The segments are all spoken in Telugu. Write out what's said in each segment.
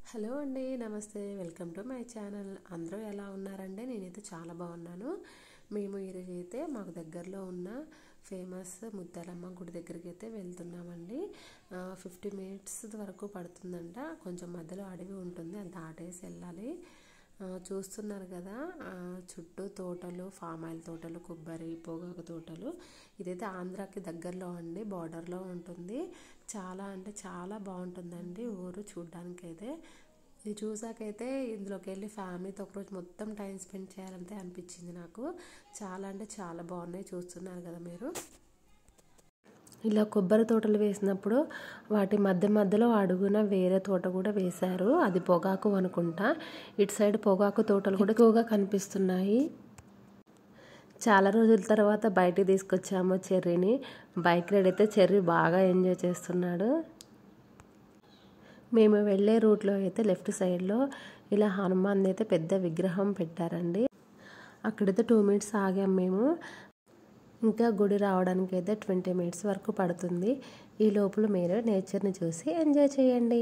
హలో అండి నమస్తే వెల్కమ్ టు మై ఛానల్ అందరూ ఎలా ఉన్నారండి నేనైతే చాలా బాగున్నాను మేము ఈరోజు అయితే మాకు దగ్గరలో ఉన్న ఫేమస్ ముత్యాలమ్మ గుడి దగ్గరికి అయితే వెళ్తున్నామండి ఫిఫ్టీ మినిట్స్ వరకు పడుతుందంట కొంచెం మధ్యలో అడవి ఉంటుంది అది దాటేసి వెళ్ళాలి ఆ, చూస్తున్నారు కదా ఆ, చుట్టూ తోటలు ఫామ్ ఆయిల్ తోటలు కొబ్బరి పొగాకు తోటలు ఇదైతే ఆంధ్రాకి దగ్గరలో అండి బార్డర్లో ఉంటుంది చాలా అంటే చాలా బాగుంటుందండి ఊరు చూడ్డానికి అయితే ఇది చూసాకైతే ఇందులోకి వెళ్ళి ఫ్యామిలీతో ఒకరోజు మొత్తం టైం స్పెండ్ చేయాలంటే అనిపించింది నాకు చాలా అంటే చాలా బాగున్నాయి చూస్తున్నారు కదా మీరు ఇలా కొబ్బరి తోటలు వేసినప్పుడు వాటి మధ్య మధ్యలో అడుగున వేరే తోట కూడా వేశారు అది పొగాకు అనుకుంటా ఇటు సైడ్ పొగాకు తోటలు కూడా ఎక్కువగా కనిపిస్తున్నాయి చాలా రోజుల తర్వాత బయటికి తీసుకొచ్చాము చెర్రీని బైక్ రైడ్ అయితే చెర్రీ బాగా ఎంజాయ్ చేస్తున్నాడు మేము వెళ్ళే రూట్లో అయితే లెఫ్ట్ సైడ్లో ఇలా హనుమాన్ అయితే పెద్ద విగ్రహం పెట్టారండి అక్కడైతే టూ మినిట్స్ ఆగాం మేము ఇంకా గుడి రావడానికి అయితే ట్వంటీ మినిట్స్ వరకు పడుతుంది ఈ లోపల మీరు నేచర్ని చూసి ఎంజాయ్ చేయండి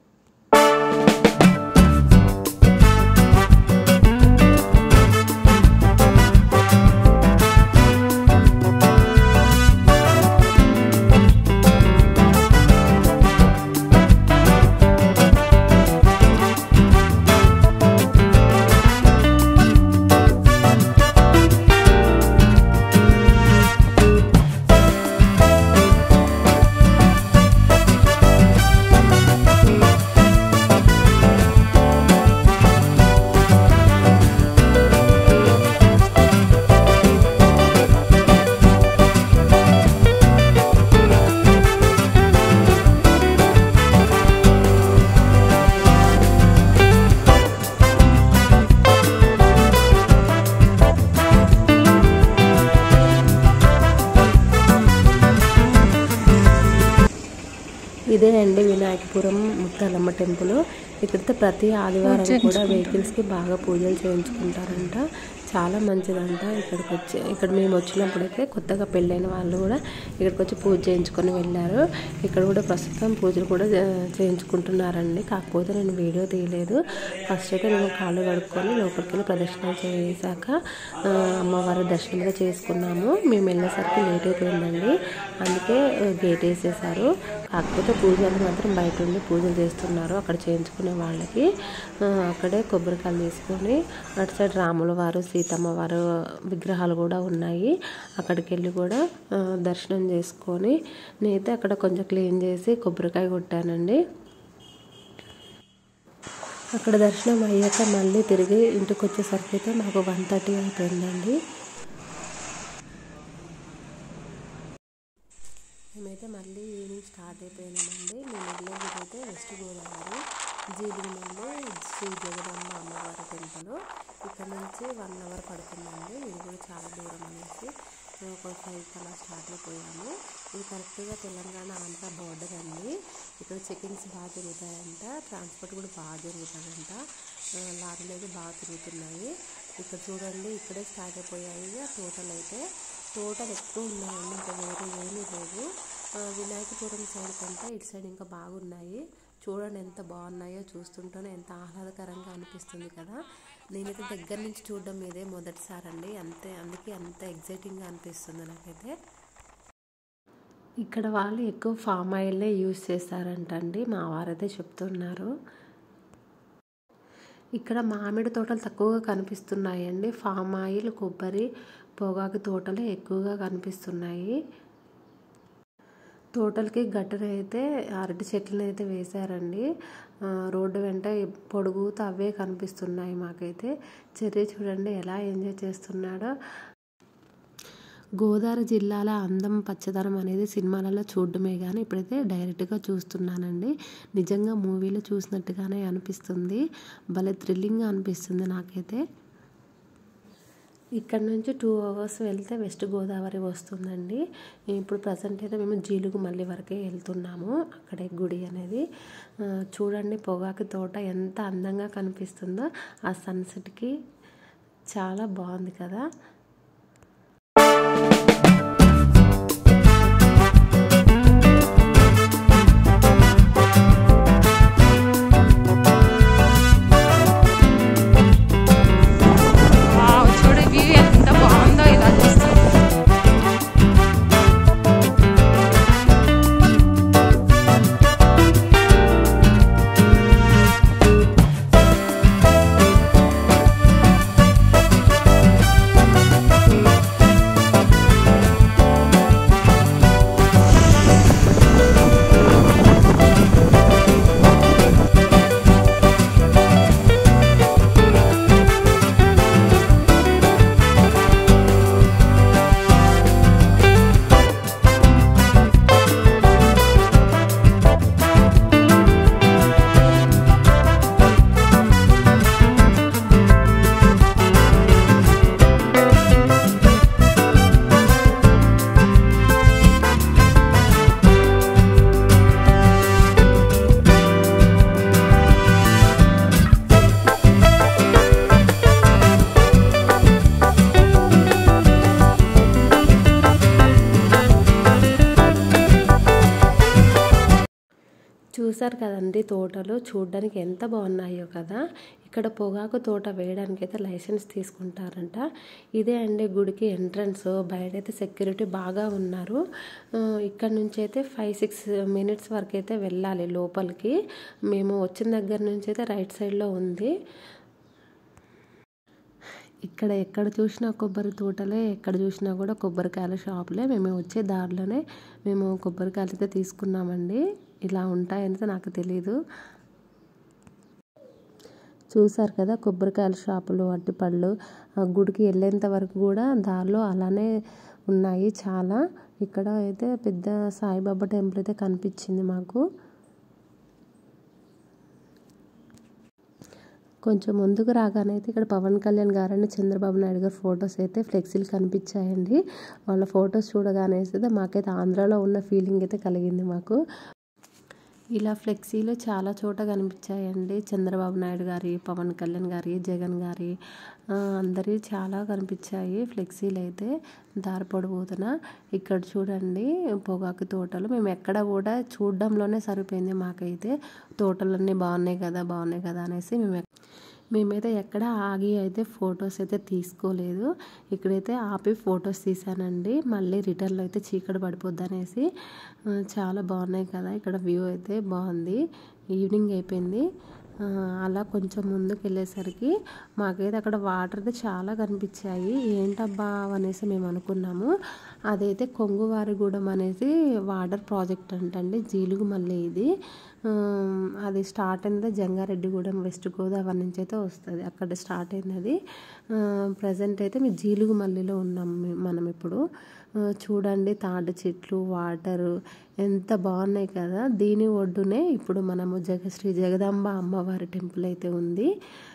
ఇదే అండి వినాయకపురం ముత్తాలమ్మ టెంపుల్ ఇక్కడితే ప్రతి ఆదివారం కూడా వెహికల్స్కి బాగా పూజలు చేయించుకుంటారంట చాలా మంచిదంట ఇక్కడికి వచ్చి ఇక్కడ మేము వచ్చినప్పుడైతే కొత్తగా పెళ్ళైన వాళ్ళు కూడా ఇక్కడికి వచ్చి పూజ చేయించుకొని వెళ్ళారు ఇక్కడ కూడా ప్రస్తుతం పూజలు కూడా చే- చేయించుకుంటున్నారండి కాకపోతే నేను వీడియో తీయలేదు ఫస్ట్ అయితే మేము కాళ్ళు కడుక్కొని లోపలికి వెళ్ళి ప్రదక్షిణాలు చేశాక ఆ, అమ్మవారి దర్శనం కూడా చేసుకున్నాము మేము వెళ్ళేసరికి లేట్ అయిపోయిందండి అందుకే ఆ, గేట్ వేసేసారు కాకపోతే పూజలు మాత్రం బయట ఉండి పూజలు చేస్తున్నారు అక్కడ చేయించుకునే వాళ్ళకి ఆ, అక్కడే కొబ్బరికాయలు తీసుకొని అటు సైడ్ రాముల వారు సీతమ్మ వారు విగ్రహాలు కూడా ఉన్నాయి అక్కడికి వెళ్ళి కూడా ఆ, దర్శనం చేసుకొని నేనైతే అక్కడ కొంచెం క్లీన్ చేసి కొబ్బరికాయ కొట్టానండి అక్కడ దర్శనం అయ్యాక మళ్ళీ తిరిగి ఇంటికి వచ్చేసరికి అయితే మాకు వన్ థర్టీ అయిపోయిందండి మేమైతే మళ్ళీ ఈవినింగ్ స్టార్ట్ అయిపోయినామండి మేము వెళ్ళేది అయితే వెస్ట్ గోదావరి జీలిగిమల్లి శ్రీ జగదాంబ అమ్మవారి టెంపుల్ ఇక్కడ నుంచి వన్ అవర్ పడుతుందండి ఇది కూడా చాలా దూరం అనేసి మేము ఒక ఫైవ్ అలా స్టార్ట్ అయిపోయాము ఇది కరెక్ట్గా తెలంగాణ ఆంధ్ర బోర్డర్ అండి ఇక్కడ చెకింగ్స్ బాగా జరుగుతాయంట ట్రాన్స్పోర్ట్ కూడా బాగా జరుగుతుందంట ఆ, లారీలు అయితే బాగా తిరుగుతున్నాయి ఇక్కడ చూడండి ఇక్కడే స్టార్ట్ అయిపోయాయి టోటల్ అయితే తోటలు ఎక్కువ ఉన్నాయండి ఇంకా వేరే ఏమీ లేవు ఆ, వినాయకపురం సైడ్ కంటే ఇటు సైడ్ ఇంకా బాగున్నాయి చూడండి ఎంత బాగున్నాయో చూస్తుంటేనే ఎంత ఆహ్లాదకరంగా అనిపిస్తుంది కదా నేనైతే దగ్గర నుంచి చూడడం ఇదే మొదటిసారి అండి అంతే అందుకే అంత ఎగ్జైటింగ్గా అనిపిస్తుంది నాకైతే ఇక్కడ వాళ్ళు ఎక్కువ ఫామ్ ఆయిల్లే యూస్ చేస్తారంటండి మా వారైతే చెప్తున్నారు ఇక్కడ మామిడి తోటలు తక్కువగా కనిపిస్తున్నాయండి ఫామ్ ఆయిల్ కొబ్బరి పొగాకు తోటలు ఎక్కువగా కనిపిస్తున్నాయి తోటలకి గట్టర్ అయితే అరటి చెట్లను అయితే వేశారండి ఆ, రోడ్డు వెంట పొడుగుతూ అవే కనిపిస్తున్నాయి మాకైతే చెర్రీ చూడండి ఎలా ఎంజాయ్ చేస్తున్నాడో గోదావరి జిల్లాల అందం పచ్చదనం అనేది సినిమాలలో చూడడమే కానీ ఇప్పుడైతే డైరెక్ట్గా చూస్తున్నానండి నిజంగా మూవీలో చూసినట్టుగానే అనిపిస్తుంది భలే థ్రిల్లింగ్గా అనిపిస్తుంది నాకైతే ఇక్కడ నుంచి టూ అవర్స్ వెళ్తే వెస్ట్ గోదావరి వస్తుందండి ఇప్పుడు ప్రజెంట్ అయితే మేము జీలుగు మళ్ళీ వరకే వెళ్తున్నాము అక్కడే గుడి అనేది ఆ, చూడండి పొగాకు తోట ఎంత అందంగా కనిపిస్తుందో ఆ సన్సెట్కి చాలా బాగుంది కదా చూసారు కదండి తోటలు చూడడానికి ఎంత బాగున్నాయో కదా ఇక్కడ పొగాకు తోట వేయడానికి అయితే లైసెన్స్ తీసుకుంటారంట ఇదే అండి గుడికి ఎంట్రన్స్ బయట అయితే సెక్యూరిటీ బాగా ఉన్నారు ఆ, ఇక్కడ నుంచి అయితే ఫైవ్ సిక్స్ మినిట్స్ వరకు అయితే వెళ్ళాలి లోపలికి మేము వచ్చిన దగ్గర నుంచి అయితే రైట్ సైడ్లో ఉంది ఇక్కడ ఎక్కడ చూసినా కొబ్బరి తోటలే ఎక్కడ చూసినా కూడా కొబ్బరికాయల షాపులే మేము వచ్చే దారిలోనే మేము కొబ్బరికాయలు అయితే తీసుకున్నామండి ఇలా ఉంటాయని నాకు తెలీదు చూసారు కదా కొబ్బరికాయల షాపులు అట్టిపళ్ళు ఆ గుడికి వెళ్ళేంత వరకు కూడా దారిలో అలానే ఉన్నాయి చాలా ఇక్కడ అయితే పెద్ద సాయిబాబా టెంపుల్ అయితే కనిపించింది మాకు కొంచెం ముందుకు రాగానే అయితే ఇక్కడ పవన్ కళ్యాణ్ గారని చంద్రబాబు నాయుడు గారి ఫొటోస్ అయితే ఫ్లెక్సీలు కనిపించాయండి వాళ్ళ ఫొటోస్ చూడగానే అయితే మాకైతే ఆంధ్రాలో ఉన్న ఫీలింగ్ అయితే కలిగింది మాకు ఇలా ఫ్లెక్సీలు చాలా చోట కనిపించాయండి చంద్రబాబు నాయుడు గారి పవన్ కళ్యాణ్ గారి జగన్ గారి ఆ, అందరి చాలా కనిపించాయి ఫ్లెక్సీలు అయితే దారి పొడిపోతున్న ఇక్కడ చూడండి పొగాకు తోటలు మేము ఎక్కడ కూడా చూడడంలోనే సరిపోయింది మాకైతే తోటలన్నీ బాగున్నాయి కదా బాగున్నాయి కదా అనేసి మేము ఎక్- మేమైతే ఎక్కడ ఆగి అయితే ఫొటోస్ అయితే తీసుకోలేదు ఇక్కడైతే ఆపి ఫొటోస్ తీసానండి మళ్ళీ రిటర్న్లో అయితే చీకటి పడిపోద్ది అనేసి ఆ, చాలా బాగున్నాయి కదా ఇక్కడ వ్యూ అయితే బాగుంది ఈవినింగ్ అయిపోయింది ఆ, అలా కొంచెం ముందుకు వెళ్ళేసరికి మాకైతే అక్కడ వాటర్ అయితే చాలా కనిపించాయి ఏంటబ్బా అనేసి మేము అనుకున్నాము అదైతే కొంగువారిగూడెం అనేది వాటర్ ప్రాజెక్ట్ అంటండి జీలుగు మళ్ళీ ఇది ఆ, అది స్టార్ట్ అయింది జంగారెడ్డిగూడెం వెస్ట్ గోదావరి నుంచి అయితే వస్తుంది అక్కడ స్టార్ట్ అయింది అది ప్రజెంట్ అయితే మీ జీలుగు మల్లిలో ఉన్నాం మే- మనం ఇప్పుడు ఆ, చూడండి తాటి చెట్లు వాటరు ఎంత బాగున్నాయి కదా దీని ఒడ్డునే ఇప్పుడు మనము జగ శ్రీ జగదాంబ అమ్మవారి టెంపుల్ అయితే ఉంది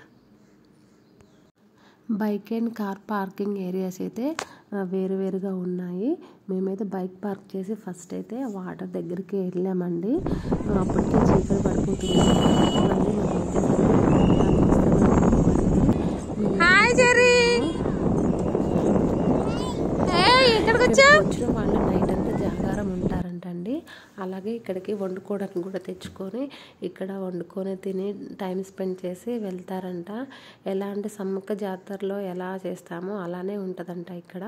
bike and car parking areas అయితే ఆ, వేరువేరుగా ఉన్నాయి మేమైతే బైక్ పార్క్ చేసి ఫస్ట్ అయితే వాటర్ దగ్గరికి వెళ్ళామండి ఆ, అప్పటికే చీకటి పడిపోతుంది మళ్ళీ మేము వచ్చేసరికి హాయ్ జెర్రీ ఏయ్ ఇక్కడికి వచ్చా వచ్చిన వాళ్ళు నైట్ అంతా జాగారం ఉంటారంటండి అలాగే ఇక్కడికి వండుకోవడానికి కూడా తెచ్చుకొని ఇక్కడ వండుకొని తిని టైం స్పెండ్ చేసి వెళ్తారంట ఎలా అంటే సమ్మక్క జాతరలో ఎలా చేస్తామో అలానే ఉంటుందంట ఇక్కడ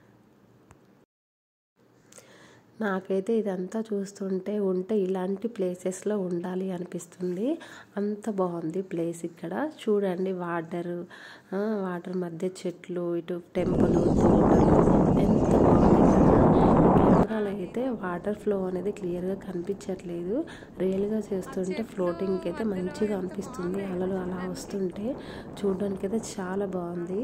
నాకైతే ఇదంతా చూస్తుంటే ఉంటే ఇలాంటి ప్లేసెస్లో ఉండాలి అనిపిస్తుంది అంత బాగుంది ప్లేస్ ఇక్కడ చూడండి వాటర్ వాటర్ మధ్య చెట్లు ఇటు టెంపుల్ తోటలు ఎంత బాగుంది కదా కెమెరాలో అయితే వాటర్ ఫ్లో అనేది క్లియర్గా కనిపించట్లేదు రియల్గా చేస్తుంటే ఫ్లోటింగ్కి అయితే మంచిగా అనిపిస్తుంది అలలు అలా వస్తుంటే చూడడానికి అయితే చాలా బాగుంది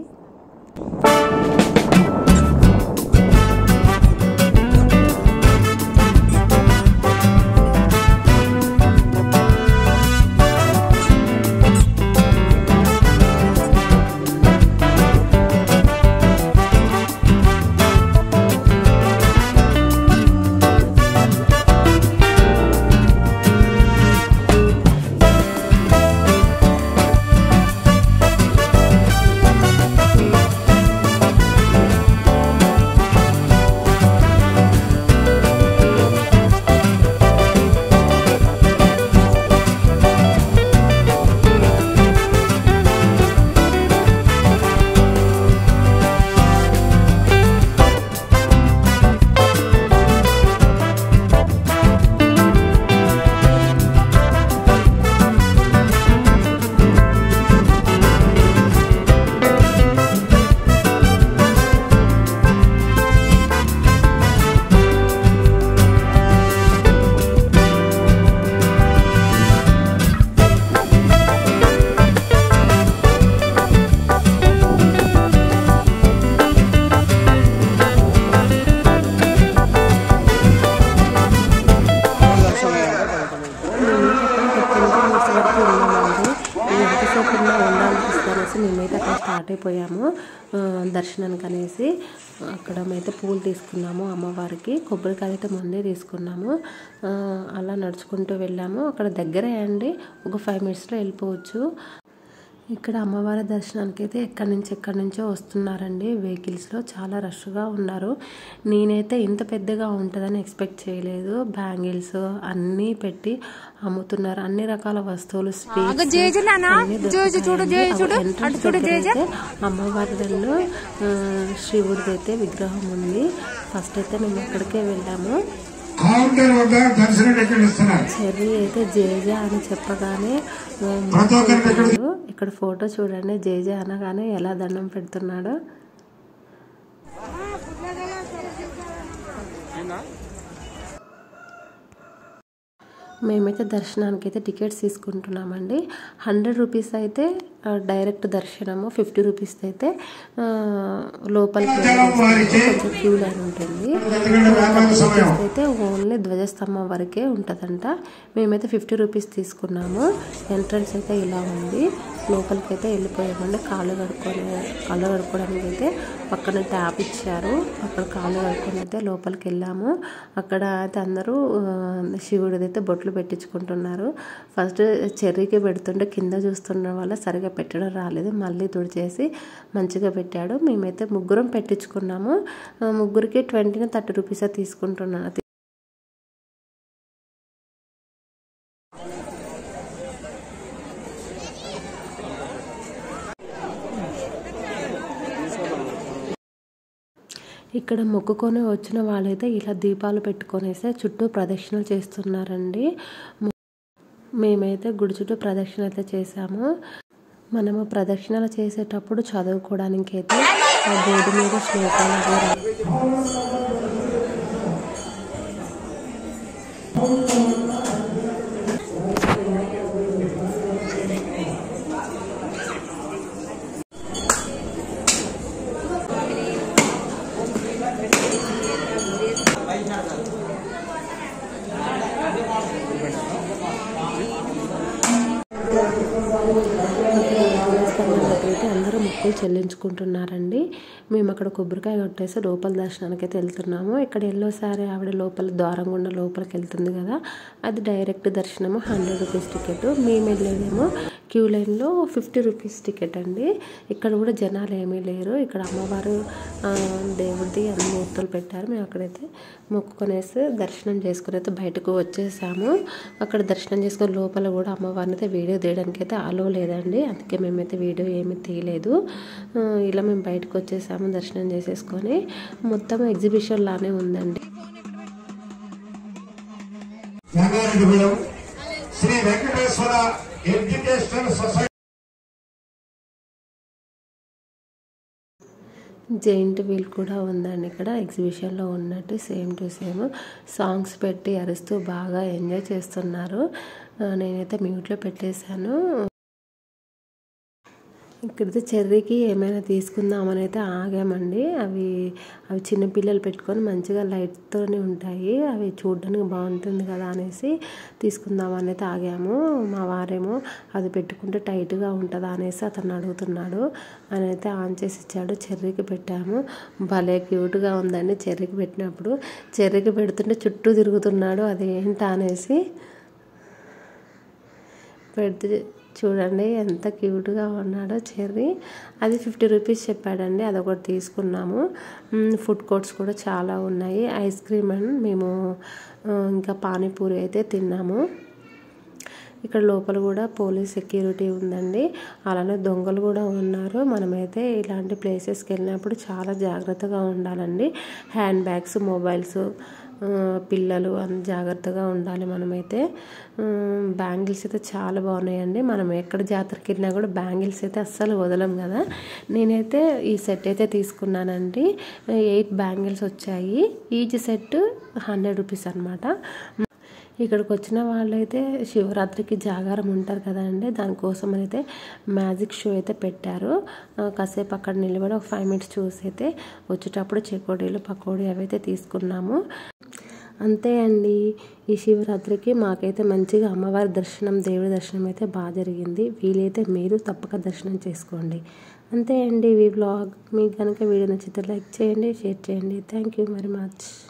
వరకు ఉన్నామండి ఎంతసేపు ఉన్నా ఉండాలనిపిస్తుంది అనేసి మేమైతే అక్కడ స్టార్ట్ అయిపోయాము ఆ, దర్శనానికి అనేసి అక్కడ అయితే పూలు తీసుకున్నాము అమ్మవారికి కొబ్బరికాయ అయితే ముందే తీసుకున్నాము ఆ, అలా నడుచుకుంటూ వెళ్ళాము అక్కడ దగ్గరే అండి ఒక ఫైవ్ మినిట్స్లో వెళ్ళిపోవచ్చు ఇక్కడ అమ్మవారి దర్శనానికి అయితే ఎక్కడి నుంచి ఎక్కడి నుంచో వస్తున్నారండి వెహికల్స్లో చాలా రష్గా ఉన్నారు నేనైతే ఇంత పెద్దగా ఉంటుందని ఎక్స్పెక్ట్ చేయలేదు బ్యాంగిల్స్ అన్నీ పెట్టి అమ్ముతున్నారు అన్ని రకాల వస్తువులు sweets ఆగ జేజ నాన్న. అన్నీ జేజు చూడు, దొరుకుతాయండి. జేజు చూడు. అవి entrance అటు చూడు, దగ్గర జేజ. అయితే అమ్మవారిలో శివుడిది అయితే విగ్రహం ఉంది ఫస్ట్ అయితే మేము అక్కడికే వెళ్ళాము కౌంటర్ వద్ద దర్శన టికెట్ ఇస్తున్నారు చెర్రీ అయితే జేజ అని చెప్పగానే ఆ, ప్రతి ఒక్కరికి ఇక్కడ మొక్కుతున్నాడు. ఇక్కడ ఫోటో చూడండి జేజ అనగానే ఎలా దండం పెడుతున్నాడో మేమైతే దర్శనానికి అయితే టికెట్స్ తీసుకుంటున్నామండి హండ్రెడ్ రూపీస్ అయితే ఆ, డైరెక్ట్ దర్శనము ఫిఫ్టీ రూపీస్ అయితే ఆ, లోపలికి వెళ్ళడానికి కొంచెం క్యూ లైన్ ఉంటుంది ఎందుకంటే వ్యాపార సమయం అయితే ఓన్లీ ధ్వజస్తంభం వరకే ఉంటుందంట మేమైతే ఫిఫ్టీ రూపీస్ తీసుకున్నాము ఎంట్రన్స్ అయితే ఇలా ఉంది లోపలికి అయితే వెళ్ళిపోయామండి కాళ్ళు కడుక్కొని కాళ్ళు కడుక్కోవడానికి అయితే పక్కన ట్యాప్ ఇచ్చారు అక్కడ కాళ్ళు కడుక్కొని అయితే లోపలికి వెళ్ళాము అక్కడ అయితే అందరూ ఆ, శివుడిది అయితే బొట్లు పెట్టించుకుంటున్నారు ఫస్ట్ చెర్రీకి పెడుతుంటే కింద చూస్తున్న వల్ల సరిగా పెట్టడం రాలేదు మళ్ళీ తుడిచేసి మంచిగా పెట్టాడు మేమైతే ముగ్గురం పెట్టించుకున్నాము ఆ, ముగ్గురికి ట్వంటీని థర్టీ రూపీస్ తీసుకుంటున్నాను ఇక్కడ మొక్కుకొని వచ్చిన వాళ్ళైతే ఇలా దీపాలు పెట్టుకొనేసి చుట్టూ ప్రదక్షిణలు చేస్తున్నారండి ము- మేమైతే గుడి చుట్టూ ప్రదక్షిణ అయితే చేసాము మనము ప్రదక్షిణలు చేసేటప్పుడు చదువుకోవడానికి అయితే ఆ బోర్డు మీద శ్లోకాలు కూడా దేవస్థానం దగ్గరైతే అందరూ మొక్కులు చెల్లించుకుంటున్నారండి మేము అక్కడ కొబ్బరికాయ కొట్టేసి లోపల దర్శనానికి అయితే వెళ్తున్నాము ఇక్కడ ఎల్లో సారీ ఆవిడ లోపల ద్వారం గుండా లోపలికి వెళ్తుంది కదా అది డైరెక్ట్ దర్శనము హండ్రెడ్ రూపీస్ టికెట్ మేము వెళ్ళేదేమో క్యూ లైన్లో ఫిఫ్టీ రూపీస్ టికెట్ అండి ఇక్కడ కూడా జనాలు ఏమీ లేరు ఇక్కడ అమ్మవారు ఆ, దేవుడిది అన్ని మూర్తులు పెట్టారు మేము అక్కడైతే మొక్కుకొనేసి దర్శనం చేసుకుని అయితే బయటకు వచ్చేసాము అక్కడ దర్శనం చేసుకుని లోపల కూడా అమ్మవారిని అయితే వీడియో తీయడానికి అయితే అలో లేదండి అందుకే మేమైతే వీడియో ఏమీ తీయలేదు ఆ, ఇలా మేము బయటకు వచ్చేసాము దర్శనం చేసేసుకొని మొత్తం ఎగ్జిబిషన్ లానే ఉందండి Rangareddygudem Sri Venkateswara educational society giant wheel కూడా ఉందండి ఇక్కడ ఎగ్జిబిషన్లో ఉన్నట్టు సేమ్ టు సేమ్ సాంగ్స్ పెట్టి అరుస్తూ బాగా ఎంజాయ్ చేస్తున్నారు ఆ, నేనైతే మ్యూట్లో పెట్టేశాను ఇక్కడైతే చెర్రీకి ఏమైనా తీసుకుందామని అయితే ఆగామండి అవి అవి చిన్న పిల్లలు పెట్టుకొని మంచిగా లైట్తోనే ఉంటాయి అవి చూడడానికి బాగుంటుంది కదా అనేసి తీసుకుందామని అయితే ఆగాము మా వారేమో అది పెట్టుకుంటే టైట్గా ఉంటుందా అనేసి అతను అడుగుతున్నాడు అని అయితే ఆన్ చేసి ఇచ్చాడు చెర్రీకి పెట్టాము భలే క్యూట్గా ఉందండి చెర్రీకి పెట్టినప్పుడు చెర్రీకి పెడుతుంటే చుట్టూ తిరుగుతున్నాడు అది ఏంటా అనేసి పెడితే చూడండి ఎంత క్యూట్గా ఉన్నాడో చెర్రీ అది ఫిఫ్టీ రూపీస్ చెప్పాడండి అదొకటి తీసుకున్నాము మ్, ఫుడ్ కోర్ట్స్ కూడా చాలా ఉన్నాయి ఐస్ క్రీమ్ అండ్ మేము ఆ, ఇంకా పానీపూరి అయితే తిన్నాము ఇక్కడ లోపల కూడా పోలీస్ సెక్యూరిటీ ఉందండి అలానే దొంగలు కూడా ఉన్నారు మనమైతే ఇలాంటి ప్లేసెస్కి వెళ్ళినప్పుడు చాలా జాగ్రత్తగా ఉండాలండి హ్యాండ్ బ్యాగ్స్ మొబైల్స్ ఆ, పిల్లలు అని జాగ్రత్తగా ఉండాలి మనమైతే బ్యాంగిల్స్ అయితే చాలా బాగున్నాయండి మనం ఎక్కడ జాతరకి వెళ్ళినా కూడా బ్యాంగిల్స్ అయితే అస్సలు వదలం కదా నేనైతే ఈ సెట్ అయితే తీసుకున్నానండి ఎయిట్ బ్యాంగిల్స్ వచ్చాయి ఈచ్ సెట్ హండ్రెడ్ రూపీస్ అనమాట ఇక్కడికి వచ్చిన వాళ్ళైతే శివరాత్రికి జాగారం ఉంటారు కదండి దానికోసం అయితే మ్యాజిక్ షో అయితే పెట్టారు ఆ, కాసేపు అక్కడ నిలబడి ఒక ఫైవ్ మినిట్స్ చూసి అయితే వచ్చేటప్పుడు చెకోడీలు పకోడీ అవి అయితే తీసుకున్నాము అంతే అండి ఈ శివరాత్రికి మాకైతే మంచిగా అమ్మవారి దర్శనం దేవుడి దర్శనం అయితే బాగా జరిగింది వీలైతే మీరు తప్పక దర్శనం చేసుకోండి అంతే అండి ఈ వ్లాగ్ మీకు కనుక వీడియో నచ్చితే లైక్ చేయండి షేర్ చేయండి థ్యాంక్ యూ వెరీ మచ్